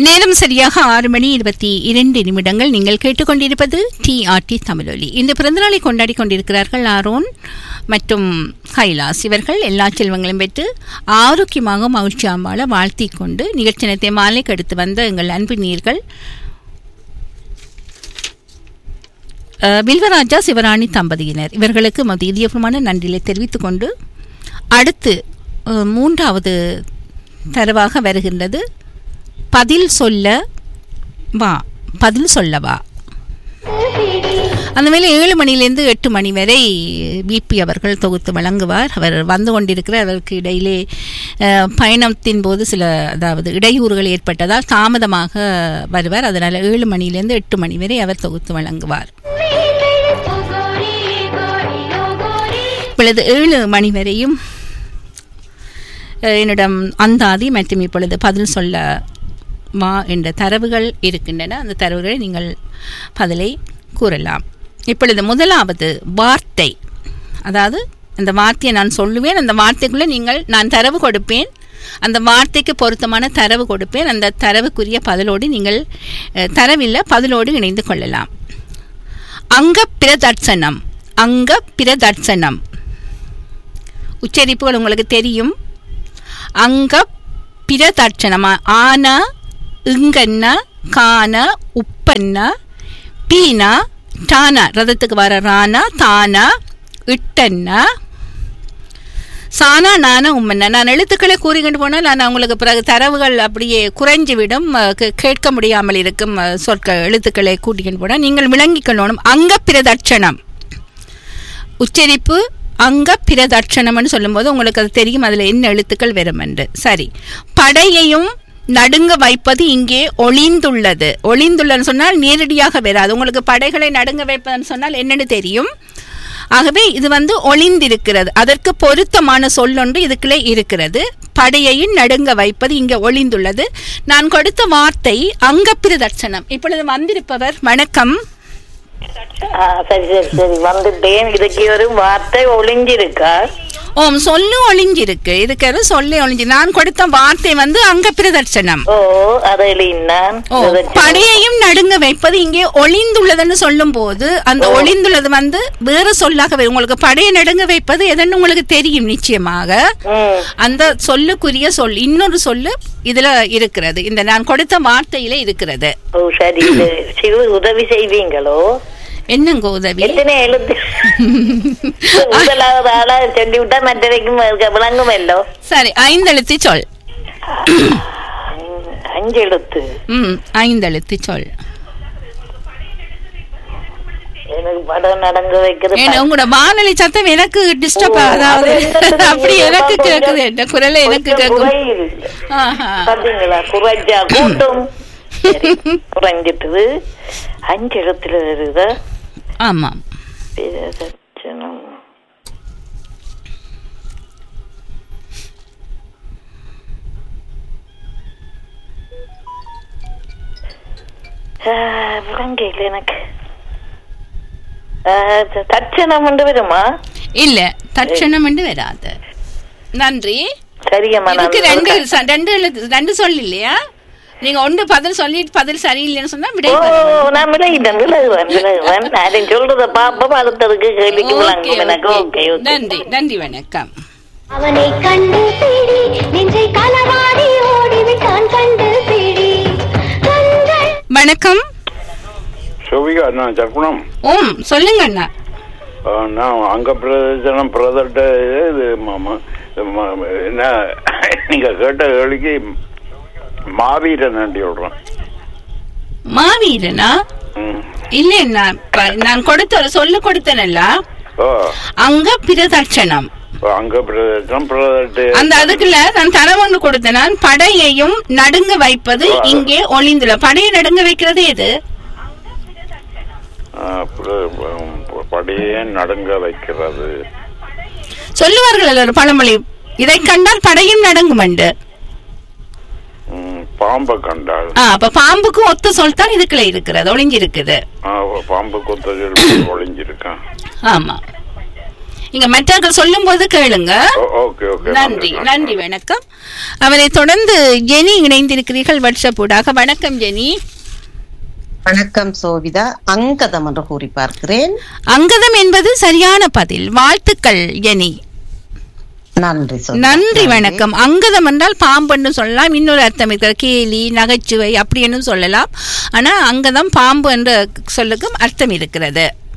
நேரம் சரியாக ஆறு மணி இருபத்தி இரண்டு நிமிடங்கள் நீங்கள் கேட்டுக்கொண்டிருப்பது டிஆர்டி தமிழொலி இந்த பிறந்தநாளை கொண்டாடி கொண்டிருக்கிறார்கள் ஆரோன் மற்றும் கைலாஸ் இவர்கள் எல்லா செல்வங்களும் பெற்று ஆரோக்கியமாக மகிழ்ச்சியாக வாழ வாழ்த்திக் கொண்டு நிகழ்ச்சி நேரத்தை மாலைக்கு அடுத்து வந்த எங்கள் அன்பு நீர்கள் அஹ், வில்வராஜா சிவராணி தம்பதியினர் இவர்களுக்கு மது இதயபூர்வமான நன்றியை தெரிவித்துக் கொண்டு அடுத்து அஹ், மூன்றாவது தரவாக வருகின்றது பதில் சொல்ல வா பதில் சொல்ல வா அந்த மேலே ஏழு மணிலேருந்து எட்டு மணி வரை பிபி அவர்கள் தொகுத்து வழங்குவார் அவர் வந்து கொண்டிருக்கிற அதற்கு இடையிலே அஹ், பயணத்தின் போது சில அதாவது இடையூறுகள் ஏற்பட்டதால் தாமதமாக வருவார் அதனால் ஏழு மணிலேருந்து எட்டு மணி வரை அவர் தொகுத்து வழங்குவார் இப்பொழுது ஏழு மணி வரையும் அஹ், என்னிடம் அந்தாதி மற்றும் இப்பொழுது பதில் சொல்ல வா என்ற தரவுகள் இருக்கின்றன அந்த தரவுகளை நீங்கள் பதிலை கூறலாம் இப்பொழுது முதலாவது வார்த்தை அதாவது அந்த வார்த்தையை நான் சொல்லுவேன் அந்த வார்த்தைக்குள்ளே நீங்கள் நான் தரவு கொடுப்பேன் அந்த வார்த்தைக்கு பொருத்தமான தரவு கொடுப்பேன் அந்த தரவுக்குரிய பதிலோடு நீங்கள் அஹ், தரவில்லை பதிலோடு இணைந்து கொள்ளலாம் அங்க பிரதர்சனம் அங்க பிரதர்சனம் உச்சரிப்புகள் உங்களுக்கு தெரியும் அங்க பிரதர்சனமா ஆன இங்கன்ன கான உப்பன்ன பீனா டானா ரதத்துக்கு வர ரானா தானா இட்டன்ன சானா நானா உம்மன்னா நான் எழுத்துக்களை கூறிக்கொண்டு போனால் நான் உங்களுக்கு பிறகு தரவுகள் அப்படியே குறைஞ்சு விடும் அஹ், கே- கேட்க முடியாமல் இருக்கும் அஹ், சொற்கள் எழுத்துக்களை கூட்டிக்கொண்டு போனால் நீங்கள் விளங்கிக் கொள்ளணும் அங்க பிரதட்சணம் உச்சரிப்பு அங்க பிரதட்சணம்னு சொல்லும்போது உங்களுக்கு அது தெரியும் அதில் என்ன எழுத்துக்கள் வரும் என்று சரி படையையும் நடுங்க வைப்பது இங்கே ஒளிந்துள்ளது ஒளிந்துள்ளன்னு சொன்னால் நேரடியாக வராது உங்களுக்கு படைகளை நடுங்க வைப்பதுன்னு சொன்னால் என்னன்னு தெரியும் ஆகவே இது வந்து ஒளிந்திருக்கிறது அதற்கு பொருத்தமான சொல்லொன்று இதுக்குள்ளே இருக்கிறது படையையும் நடுங்க வைப்பது இங்கே ஒளிந்துள்ளது நான் கொடுத்த வார்த்தை அங்கப்பிரதட்சணம் இப்பொழுது வந்திருப்பவர் வணக்கம் ஆ, சரி சரி சரி வந்துட்டேன் இதுக்கு ஒரு வார்த்தை ஒளிஞ்சிருக்கா ஓம் சொல்லு ஒளிஞ்சிருக்கு இதுக்கு ஒரு சொல்லி ஒளிஞ்சு நான் கொடுத்த வார்த்தை வந்து அங்கப்பிரதட்சணம் ஓ அதில் நான் ஓ படையையும் நடுங்க வைப்பது இங்கே ஒளிந்துள்ளதுன்னு சொல்லும் போது அந்த ஒளிந்துள்ளது வந்து வேற சொல்லாக வரும். உங்களுக்கு படையை நடுங்க வைப்பது எதுன்னு உங்களுக்கு தெரியும் நிச்சயமாக ம் அந்த சொல்லுக்குரிய சொல் இன்னொரு சொல்லு இதுல இருக்கிறது இந்த நான் கொடுத்த வார்த்தையில இருக்கிறது ஓ சரி இது சிறு உதவி செய்வீங்களோ என்னங்க உதவி எத்தனை எழுத்து முதலாவது ஆளா சொல்லி விட்டா மற்றவைக்கும் விளங்குமல்லோ சரி ஐந்தெழுத்தி சொல் அஞ்சு எழுத்து ம் ஐந்தெழுத்தி சொல் எனக்கு படம் நடங்க வைக்கிறது ஏன்னா, உங்களோட வானொலி சத்தம் எனக்கு டிஸ்டர்ப் ஓ, அதாவது அது என்னது அப்படி எனக்கு கொஞ்சம் கேக்குது என்ன குரலை எனக்கு கொஞ்சம் கேட்கும் குறையுது. ஆஹா. பாத்தீங்களா குறைஞ்சா கூட்டம் சரி, குறைஞ்சிட்டுது அஞ்சு இடத்துல வருதா ஆமாம் பிரதட்சணம் விளங்கையில் எனக்கு ஆஹ், த- தட்சணம் உண்டு வருமா இல்ல தட்சணம் என்று வராது நன்றி சரியம்மா நான் இதுக்கு ரெண்டு ச- ரெண்டு எழுத்து- ரெண்டு சொல் இல்லையா நீங்க ஒன்று பதில் சொல்லிட்டு பதில் சரியில்லைன்னு சொன்னா விடை ஓ பெறணும். நான் விலகிட்டேன் விலகுவேன் விலகுவேன் நான் சொல்றத பாப்போம் அடுத்ததுக்கு கேள்விக்கு ஓகே, விளங்கும் எனக்கு ஓகே. ஓகே ஓகே நன்றி நன்றி வணக்கம் அவனை கண்டு பிடி நெஞ்சை களவாடி ஓடிவிட்டான் கண்டு பிடி கண்கள் வணக்கம் சோபிகா நான் சர்ப்பணம் ஓம் சொல்லுங்க அண்ணா ஆ, நான் அங்க பிரதர்சனம் பிரதட்ட இது மாமா ம- என்ன நீங்க கேட்ட கேள்விக்கு மாவீரன் நன்றி விடுறேன் மாவீரனா ம். இல்ல நான் ப- நான் கொடுத்த ஒரு சொல்லு கொடுத்தனல்ல ஓ அங்க பிரதட்சணம் அங்க பிரதர்சனம் பிரதட்டு அந்த அதுக்குள்ள நான் தரவொன்று கொடுத்தேன் நான் படையையும் நடுங்க வைப்பது இங்கே ஒளிந்துள்ள படையை நடுங்க வைக்கிறது எது ஆ, பிர- ப- படியே நடுங்க வைக்கிறது சொல்லுவார்கள் ஒரு பழமொழி இதை கண்டால் படையும் நடுங்கும் என்று ம், பாம்பை கண்டாள் ஆ, அப்ப பாம்புக்கும் ஒத்த சொல் தான் இதுக்குள்ள இருக்கிறது ஒளிஞ்சிருக்குது ஆ, பாம்பு கொத்ததில் ஒளிஞ்சிருக்கான் ஆமா இங்க மற்றவர்கள் சொல்லும் போது கேளுங்க ஓ- ஓகே ஓகே நன்றி நன்றி வணக்கம் அவரை தொடர்ந்து ஜெனி இணைந்திருக்கிறீர்கள் வாட்ஸ்அப் ஊடாக வணக்கம் ஜெனி வணக்கம் சோபிதா அங்கதம் என்று கூறி பார்க்கிறேன் அங்கதம் என்பது சரியான பதில் வாழ்த்துக்கள் ஜெனி நன்றி சோபிதா. நன்றி வணக்கம் அங்கதம் என்றால் பாம்புன்னு சொல்லலாம் இன்னொரு அர்த்தம் இருக்கிற கேலி நகைச்சுவை அப்படின்னு சொல்லலாம் ஆனா அங்கதம் பாம்பு என்ற சொல்லுக்கும் அர்த்தம் இருக்கிறது